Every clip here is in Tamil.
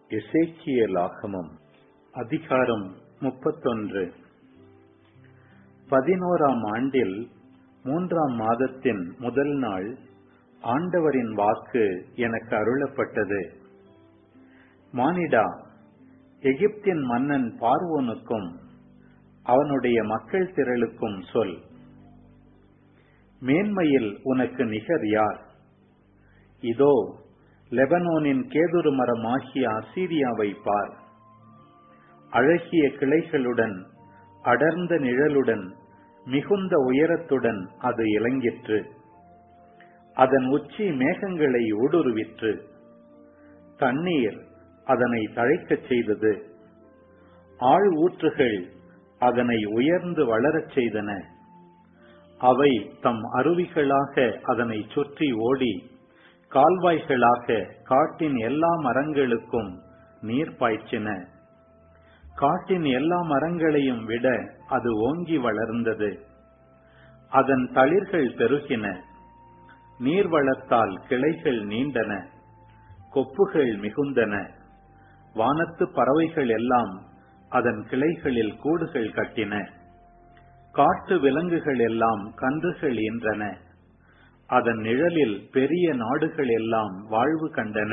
எசேக்கியலாகமம் அதிகாரம் முப்பத்தொன்று பதினோராம் ஆண்டில் மூன்றாம் மாதத்தின் முதல் நாள் ஆண்டவரின் வாக்கு எனக்கு அருளப்பட்டது மானிடா எகிப்தின் மன்னன் பார்வோனுக்கும் அவனுடைய மக்கள் திரளுக்கும் சொல் மேன்மையில் உனக்கு நிகர் யார் இதோ லெபனோனின் கேதுரு மரமாகிய அசீரியாவை பார் அழகிய கிளைகளுடன் அடர்ந்த நிழலுடன் மிகுந்த உயரத்துடன் அது இலங்கிற்று அதன் உச்சி மேகங்களை ஊடுருவிற்று தண்ணீர் அதனை தழைக்கச் செய்தது ஆழ் ஊற்றுகள் அதனை உயர்ந்து வளரச் செய்தன அவை தம் அருவிகளாக அதனை சுற்றி ஓடி கால்வாய்களாக காட்டின் எல்லா மரங்களுக்கும் நீர் பாய்ச்சின காட்டின் எல்லா மரங்களையும் விட அது ஓங்கி வளர்ந்தது அதன் தளிர்கள் பெருகின நீர்வளத்தால் கிளைகள் நீண்டன கொப்புகள் மிகுந்தன வானத்து பறவைகள் எல்லாம் அதன் கிளைகளில் கூடுகள் கட்டின காட்டு விலங்குகள் எல்லாம் கன்றுகள் ஈன்றன அதன் நிழலில் பெரிய நாடுகள் எல்லாம் வாழ்வு கண்டன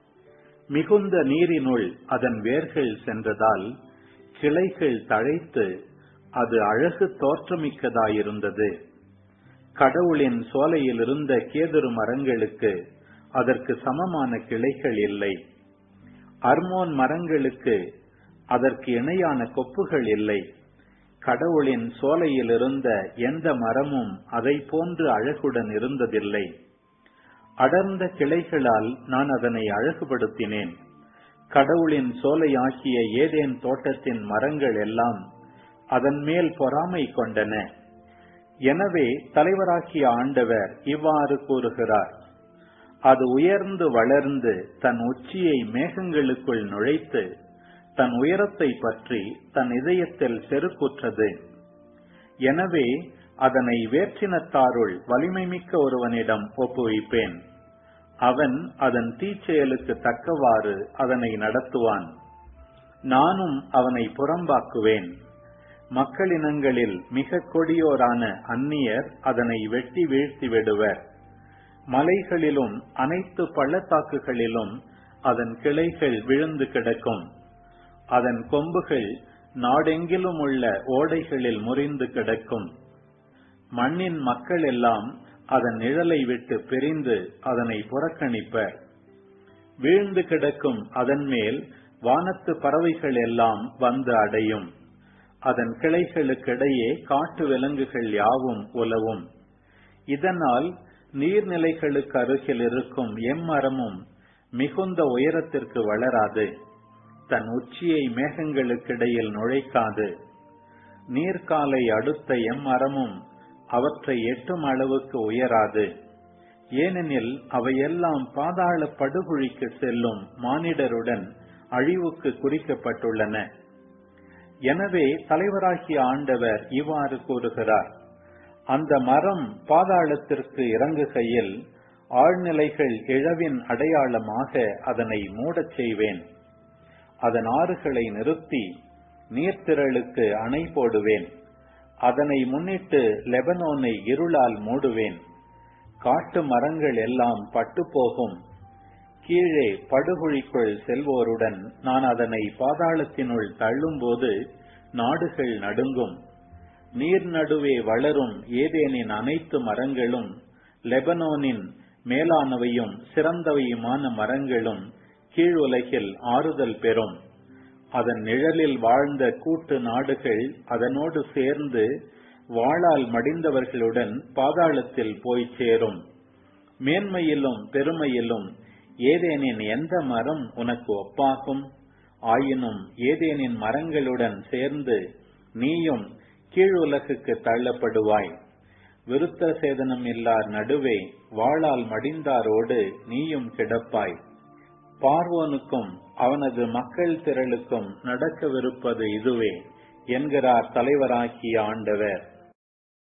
மிகுந்த நீரினுள் அதன் வேர்கள் சென்றதால் கிளைகள் தழைத்து அது அழகு தோற்றமிக்கதாயிருந்தது கடவுளின் சோலையில் இருந்த கேதுரு மரங்களுக்கு அதற்கு சமமான கிளைகள் இல்லை அர்மோன் மரங்களுக்கு அதற்கு இணையான கொப்புகள் இல்லை கடவுளின் சோலையில் இருந்த எந்த மரமும் அதை போன்று அழகுடன் இருந்ததில்லை அடர்ந்த கிளைகளால் நான் அதனை அழகுபடுத்தினேன் கடவுளின் சோலையாகிய ஏதேன் தோட்டத்தின் மரங்கள் எல்லாம் அதன் மேல் பொறாமை கொண்டன எனவே தலைவராகிய ஆண்டவர் இவ்வாறு கூறுகிறார் அது உயர்ந்து வளர்ந்து தன் உச்சியை மேகங்களுக்குள் நுழைத்து தன் உயரத்தை பற்றி தன் இதயத்தில் செருக்குற்றது எனவே அதனை வேற்றினத்தாருள் வலிமை மிக்க ஒருவனிடம் ஒப்புவிப்பேன் அவன் அதன் தீச்செயலுக்கு தக்கவாறு அதனை நடத்துவான் நானும் அவனை புறம்பாக்குவேன் மக்களினங்களில் மிக கொடியோரான அந்நியர் அதனை வெட்டி வீழ்த்தி விடுவர் மலைகளிலும் அனைத்து பள்ளத்தாக்குகளிலும் அதன் கிளைகள் விழுந்து கிடக்கும் அதன் கொம்புகள் நாடெங்கிலும் உள்ள ஓடைகளில் முறிந்து கிடக்கும் மண்ணின் மக்கள் எல்லாம் அதன் நிழலை விட்டு பிரிந்து அதனை புறக்கணிப்பர் வீழ்ந்து கிடக்கும் அதன் மேல் வானத்து பறவைகள் எல்லாம் வந்து அடையும் அதன் கிளைகளுக்கிடையே காட்டு விலங்குகள் யாவும் உலவும் இதனால் நீர்நிலைகளுக்கு அருகில் இருக்கும் எம்மரமும் மிகுந்த உயரத்திற்கு வளராது தன் உச்சியை மேகங்களுக்கிடையில் நுழைக்காது நீர்காலை அடுத்த எம்மரமும் அவற்றை எட்டும் அளவுக்கு உயராது ஏனெனில் அவையெல்லாம் பாதாள படுகொழிக்கு செல்லும் மானிடருடன் அழிவுக்கு குறிக்கப்பட்டுள்ளன எனவே தலைவராகிய ஆண்டவர் இவ்வாறு கூறுகிறார் அந்த மரம் பாதாளத்திற்கு இறங்குகையில் ஆழ்நிலைகள் இழவின் அடையாளமாக அதனை மூடச் செய்வேன் அதன் ஆறுகளை நிறுத்தி நீர்த்திரளுக்கு அணை போடுவேன் அதனை முன்னிட்டு லெபனோனை இருளால் மூடுவேன் காட்டு மரங்கள் எல்லாம் பட்டு போகும் கீழே படுகுழிக்குள் செல்வோருடன் நான் அதனை பாதாளத்தினுள் தள்ளும்போது நாடுகள் நடுங்கும் நீர் நடுவே வளரும் ஏதேனின் அனைத்து மரங்களும் லெபனோனின் மேலானவையும் சிறந்தவையுமான மரங்களும் கீழ் உலகில் ஆறுதல் பெறும் அதன் நிழலில் வாழ்ந்த கூட்டு நாடுகள் அதனோடு சேர்ந்து வாழால் மடிந்தவர்களுடன் பாதாளத்தில் போய் சேரும் மேன்மையிலும் பெருமையிலும் ஏதேனின் எந்த மரம் உனக்கு ஒப்பாகும் ஆயினும் ஏதேனின் மரங்களுடன் சேர்ந்து நீயும் கீழ் உலகுக்கு தள்ளப்படுவாய் விருத்த சேதனம் இல்லார் நடுவே வாழால் மடிந்தாரோடு நீயும் கிடப்பாய் பார்வோனுக்கும் அவனது மக்கள் திரளுக்கும் நடக்கவிருப்பது இதுவே என்கிறார் தலைவராகிய ஆண்டவர்